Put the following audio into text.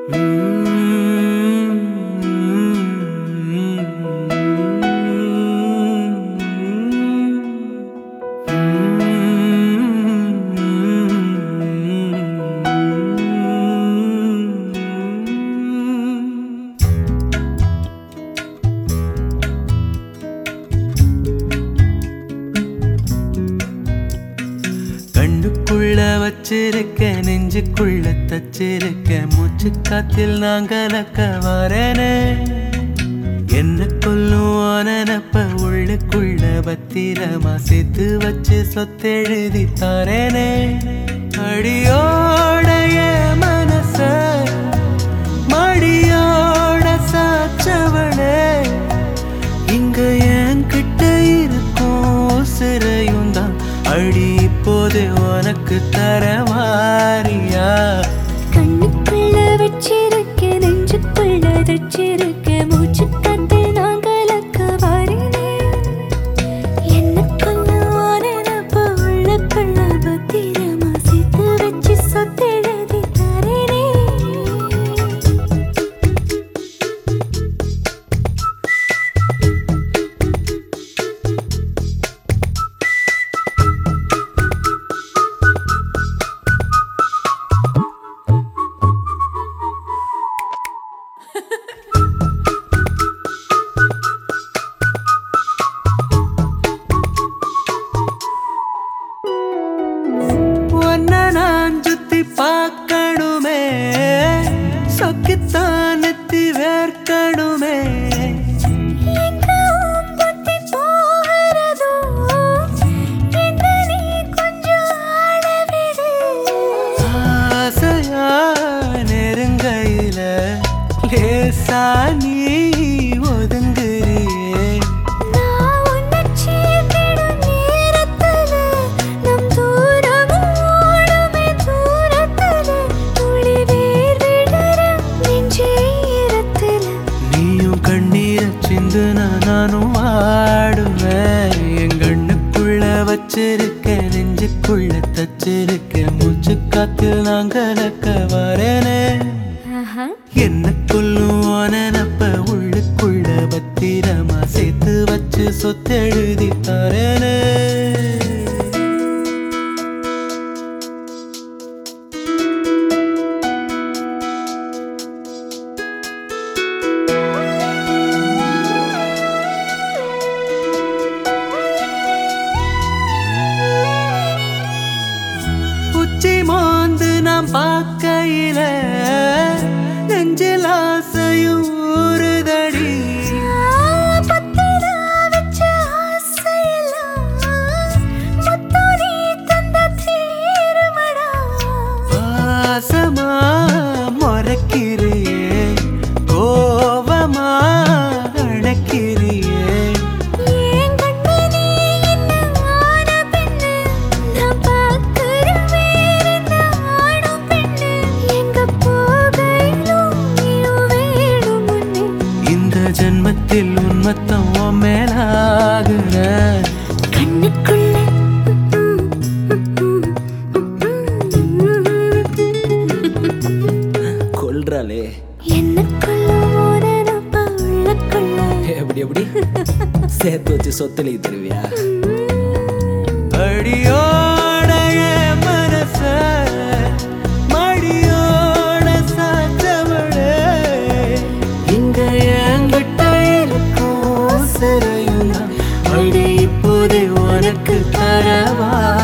கண்ணுக்குள்ள வச்சிருக்க நெஞ்சுக்குள்ள தச்சிருக்க மூச்சு காத்தில் நான் கலக்க வரனே என்ன கொல்லும் நினப்ப உள்ளுக்குள்ள பத்திரமா சேர்த்து வச்சு சொத்தெழுதி தரேனே அடியோடைய மனச மடியோட சாச்சவளே இங்க என்கிட்ட இருக்கும் சிறையும் தான் அடி இப்போது உனக்கு தரவாரியா கண்ணுக்குள்ள வச்சிருக்க நெஞ்சுக்குள்ள தச்சிருக்க மூச்சு காத்து நான் கலக்க வரனே என்ன கொல்லுவான நப்ப உள்ளுக்குள்ள பத்திரமா சேர்த்து வச்சு சொத்தெழுதி தரேனே உன்னை நான் சுத்தி பார்க்கணுமே சொக்கித்தான் நெத்தி வேர்க்கணுமே எங்க உம்பத்தி போகிறதோ என்ன நீ கொஞ்சம் ஆளவிடு ஆசையா நெருங்கையில லேசா நீ ஒதுங்குறியே நான் உன்னை சேர்ந்திடும் நேரத்துல நம் தூரமும் ஓடுமே தூரத்துல துளி வேர் விடுற நெஞ்சீரத்துல நீயும் கண்ணீர சிந்துனா நானும் வாடுவேன் என் கண்ணுக்குள்ள வச்சிருக்க நெஞ்சுக்குள்ள தச்சிருக்க மூச்சு காத்தில் நான் கலக்க வரேனே ஆஹா என்ன கொல்லும் நினப்ப உள்ளுக்குள்ள பத்திரமா சேர்த்து வச்சு சொத்தெழுதி தரேனே உச்சி மோந்து நாம் பார்க்கையில நெஞ்சில் ஆசையும் ஊறுதடி பத்திரா வச்ச ஆசையெல்லாம் முத்தம் நீ தந்த தீருமடா பாசமா முறைக்கிறியே கோவமா அடக்கிறியே ஏன் கண்ணு நீ என்ன ஆன பெண்ணு நான் பார்க்கிற வேறென்ன ஆணும் பெண்ணு எங்க போகையிலும் நீயும் வேணும் முன்னே இந்த ஜென்மத்தில் உன்மத்தம் உன் மேலாகுற கண்ணுக்குள்ள கொல்றாளே என்னக்குள்ள ஓரப்ப உள்ளக்குள்ள எப்படி எப்படி சேர்த்து வச்சு சொத்துல தருவியா அடியோடைய மனச மடியோட சாத்தவளே இங்க என்கிட்ட இருக்கும் சிறையும் தான் அடி இப்போது உனக்கு தரவா